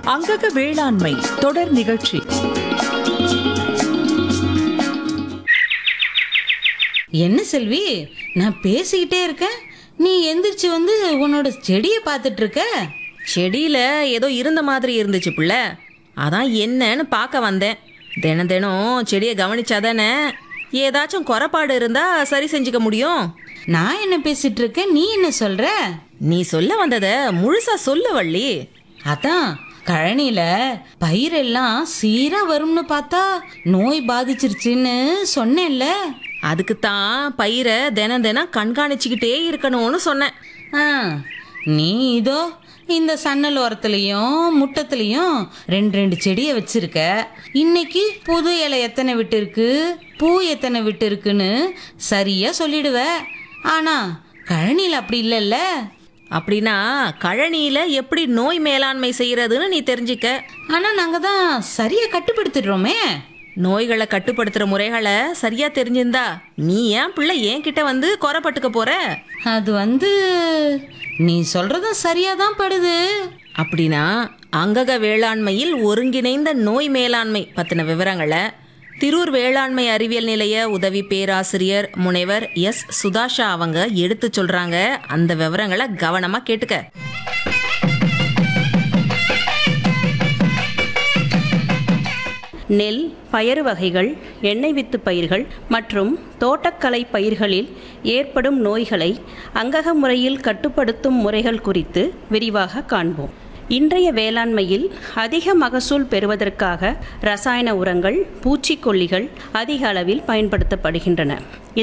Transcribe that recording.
அங்கக வேளாண்மை தொடர் நிகழ்ச்சி என்ன செல்வி நான் பேசிக்கிட்டே இருக்கேன் நீ எந்திரிச்சு வந்து உன்னோட செடியை பார்த்துட்டு இருக்க செடியில ஏதோ இருந்த மாதிரி இருந்துச்சு புள்ள அதான் என்னன்னு பார்க்க வந்தேன் தினம் தினம் செடியை கவனிச்சாதானே ஏதாச்சும் குறைபாடு இருந்தா சரி செஞ்சுக்க முடியும் நான் என்ன பேசிட்டு இருக்கேன் நீ என்ன சொல்ற நீ சொல்ல வந்ததை முழுசா சொல்லு வள்ளி அதான் கழனியில பயிரெல்லாம் சீரா வரும்னு பார்த்தா நோய் பாதிச்சிருச்சுன்னு சொன்னேன்ல அதுக்குத்தான் பயிரை தினம் தினம் கண்காணிச்சுக்கிட்டே இருக்கணும்னு சொன்னேன் ஆ நீ இதோ இந்த சன்னல் ஓரத்துலயும் முட்டத்துலயும் ரெண்டு ரெண்டு செடியை வச்சிருக்க இன்னைக்கு புது இலை எத்தனை விட்டு இருக்கு பூ எத்தனை விட்டு இருக்குன்னு சரியா சொல்லிடுவ ஆனா கழனியில் அப்படி இல்லைல்ல அப்படின்னா கழனியில எப்படி நோய் மேலாண்மை செய்யறதுன்னு நீ தெரிஞ்சுக்க ஆனா நாங்க தான் சரியா கட்டுப்படுத்திடுறோமே நோய்களை கட்டுப்படுத்துற முறைகளை சரியா தெரிஞ்சிருந்தா நீ ஏன் பிள்ளை என்கிட்ட வந்து குறைப்பட்டுக்க போற அது வந்து நீ சொல்றதும் சரியா தான் படுது அப்படின்னா அங்கக வேளாண்மையில் ஒருங்கிணைந்த நோய் மேலாண்மை பத்தின விவரங்களை திரூர் வேளாண்மை அறிவியல் நிலைய உதவி பேராசிரியர் முனைவர் எஸ் சுதாஷா அவங்க எடுத்து சொல்றாங்க அந்த விவரங்களை கவனமா கேட்டுக்க நெல் பயறு வகைகள் எண்ணெய் வித்து பயிர்கள் மற்றும் தோட்டக்கலை பயிர்களில் ஏற்படும் நோய்களை அங்கக முறையில் கட்டுப்படுத்தும் முறைகள் குறித்து விரிவாக காண்போம் இன்றைய வேளாண்மையில் அதிக மகசூல் பெறுவதற்காக ரசாயன உரங்கள் பூச்சிக்கொல்லிகள் அதிக அளவில் பயன்படுத்தப்படுகின்றன